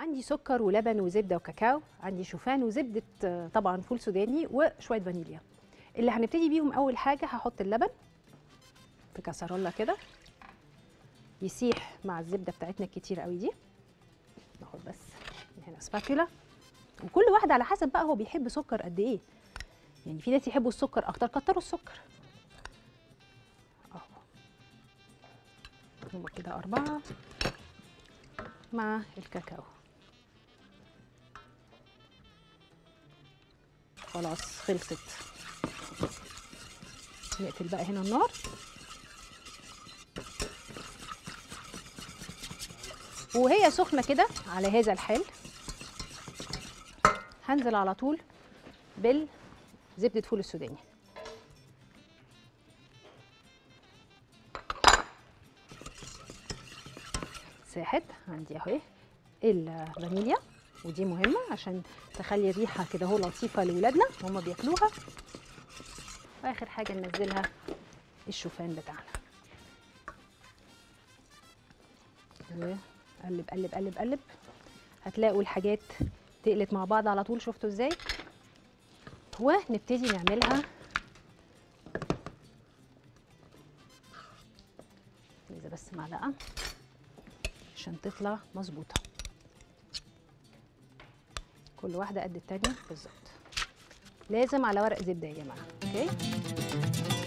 عندي سكر ولبن وزبده وكاكاو عندي شوفان وزبده آه، طبعا فول سوداني وشويه فانيليا اللي هنبتدي بيهم اول حاجه هحط اللبن في كاسرولة كده يسيح مع الزبده بتاعتنا الكتير قوي دي ناخد بس من هنا سباتولا وكل واحد على حسب بقى هو بيحب سكر قد ايه يعني في ناس يحبوا السكر اكتر كتروا السكر اهو هما كده اربعه مع الكاكاو خلاص خلصت نقفل بقى هنا النار وهي سخنه كده على هذا الحال هنزل على طول بالزبده فول السوداني ساحت عندي اهي الفانيليا ودي مهمه عشان تخلي الريحه كده هو لطيفه لاولادنا وهم بياكلوها واخر حاجه ننزلها الشوفان بتاعنا قلب قلب قلب قلب هتلاقوا الحاجات تقلت مع بعض على طول شفتوا ازاي ونبتدي نعملها عايزه بس معلقه عشان تطلع مظبوطه كل واحده قد التانيه بالظبط لازم على ورق زبده يا جماعه اوكي